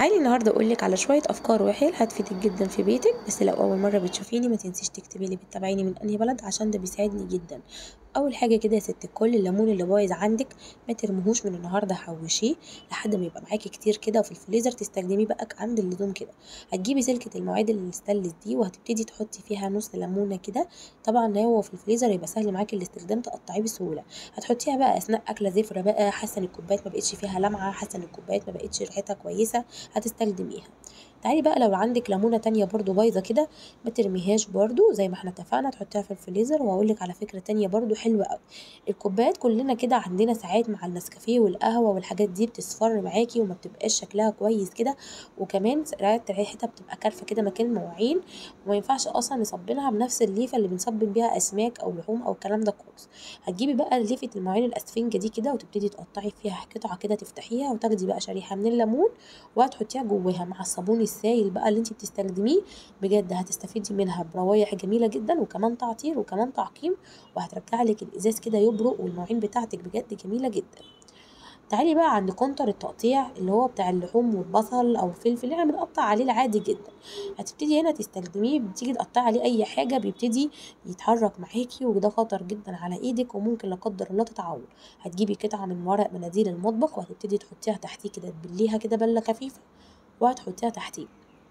تعالي النهارده اقول لك على شويه افكار وحيل هتفيدك جدا في بيتك بس لو اول مره بتشوفيني ما تنسيش تكتبي لي بتتابعيني من انهي بلد عشان ده بيساعدني جدا اول حاجه كده يا ست الكل الليمون اللي بايظ عندك ما ترميهوش من النهارده حوشيه لحد ما يبقى معاكي كتير كده وفي الفريزر تستخدميه بقى عند اللزوم كده هتجيبي سلكه المواعيد الستانلس دي وهتبتدي تحطي فيها نص ليمونه كده طبعا هو في الفريزر يبقى سهل معاكي الاستخدام تقطعيه بسهوله هتحطيها بقى اثناء اكله زفره بقى حاسه ان الكوبايات ما بقتش فيها لمعه حاسه ان الكوبايات ما بقتش ريحتها كويسه هتستخدميها تعالي بقى لو عندك ليمونه تانية برضو بايظه كده ما ترميهاش برضو زي ما احنا اتفقنا تحطيها في الفريزر واقول لك على فكره تانية برضو حلوه قوي الكوبايات كلنا كده عندنا ساعات مع النسكافيه والقهوه والحاجات دي بتصفر معاكي وما بتبقاش شكلها كويس كده وكمان ساعات ريحتها بتبقى كارفه كده مكان المواعين وما ينفعش اصلا نصبنها بنفس الليفه اللي بنصبن بيها اسماك او لحوم او الكلام ده خالص هتجيبي بقى ليفه المواعين الاسفنجه دي كده وتبتدي تقطعي فيها قطعه كده تفتحيها وتاخدي بقى شريحه من الليمون وهتحطيها جواها مع الصابون السائل بقى اللي انت بتستخدميه بجد هتستفيدي منها بروايح جميله جدا وكمان تعطير وكمان تعقيم وهترجع لك الازاز كده يبرق والمواعين بتاعتك بجد جميله جدا تعالي بقى عند كونتر التقطيع اللي هو بتاع اللحوم والبصل او الفلفل اللي احنا بنقطع عليه العادي جدا هتبتدي هنا تستخدميه بتيجي تقطعي عليه اي حاجه بيبتدي يتحرك معاكي وده خطر جدا على ايدك وممكن لا قدر الله تتعور هتجيبي قطعه من ورق مناديل المطبخ وهتبتدي تحطيها تحتيه كده تبليها كده بله خفيفه وهتحطيها تحتيه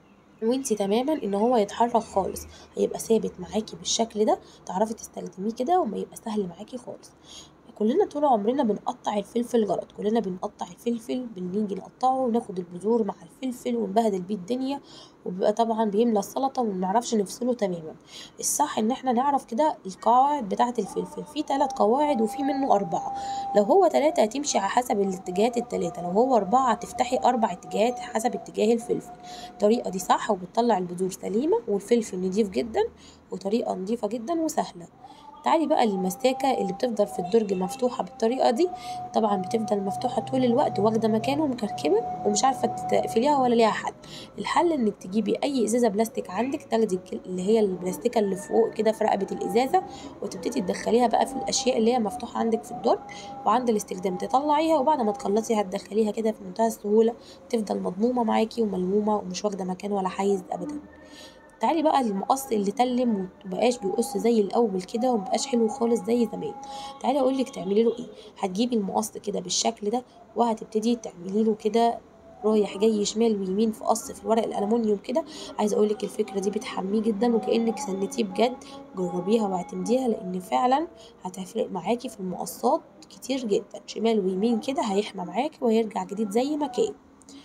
وانتي تماما ان هو يتحرك خالص هيبقى ثابت معاكي بالشكل ده تعرفي تستخدميه كده وما يبقى سهل معاكي خالص كلنا طول عمرنا بنقطع الفلفل غلط كلنا بنقطع الفلفل بنيجي نقطعه وناخد البذور مع الفلفل ونبهدل بيه الدنيا وبيبقى طبعا بيملى السلطه ومنعرفش نفصله تماما الصح ان احنا نعرف كده القواعد بتاعه الفلفل في ثلاث قواعد وفي منه اربعه لو هو ثلاثه هتمشي على حسب الاتجاهات الثلاثه لو هو اربعه هتفتحي اربع اتجاهات حسب اتجاه الفلفل الطريقه دي صح وبتطلع البذور سليمه والفلفل نضيف جدا وطريقه نضيفه جدا وسهله تعالي بقى للمساكة اللي بتفضل في الدرج مفتوحة بالطريقة دي طبعا بتفضل مفتوحة طول الوقت واخدة مكانه ومكركبة ومش عارفة تقفليها ولا ليها حل الحل انك تجيبي اي ازازة بلاستيك عندك تاخدي اللي هي البلاستيكة اللي فوق كده في رقبة الازازة وتبتدي تدخليها بقى في الاشياء اللي هي مفتوحة عندك في الدرج وعند الاستخدام تطلعيها وبعد ما تخلصي هتدخليها كده في منتهى السهولة تفضل مضمومة معاكي وملمومة ومش واخدة مكان ولا حيز ابدا تعالي بقى للمقص اللي تلم ومبقاش بيقص زي الاول كده ومبقاش حلو خالص زي زمان تعالي اقولك تعملي له ايه هتجيبي المقص كده بالشكل ده وهتبتدي تعملي له كده رايح جاي شمال ويمين في قص في الورق الالومنيوم كده عايزه اقولك الفكره دي بتحميه جدا وكانك سنتيه بجد جربيها واعتمديها لان فعلا هتفرق معاكي في المقصات كتير جدا شمال ويمين كده هيحمى معاكي وهيرجع جديد زي ما كان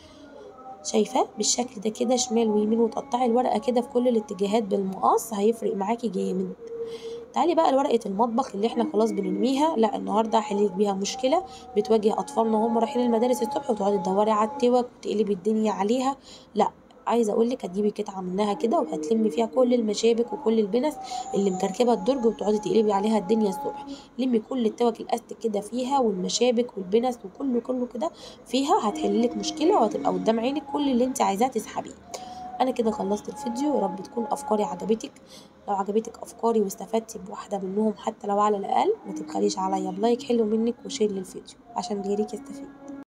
شايفاه بالشكل ده كده شمال ويمين وتقطعي الورقه كده في كل الاتجاهات بالمقص هيفرق معاكي جامد تعالي بقى لورقه المطبخ اللي احنا خلاص بنرميها لا النهارده هحللك بيها مشكله بتواجه اطفالنا وهم رايحين المدارس الصبح وتقعدي تدوري على التوك وتقلبي الدنيا عليها لا عايزه اقول لك هتجيبي قطعه منها كده وهتلمي فيها كل المشابك وكل البنس اللي مكركبه الدرج وتقعدي تقلبي عليها الدنيا الصبح لمي كل التوك الاستك كده فيها والمشابك والبنس وكله كله كده فيها هتحللك مشكله وهتبقى قدام عينك كل اللي انت عايزاه تسحبيه انا كده خلصت الفيديو يا رب تكون افكاري عجبتك لو عجبتك افكاري واستفدتي بواحده منهم حتى لو على الاقل ما تبخليش عليا بلايك حلو منك وشير للفيديو عشان غيرك يستفيد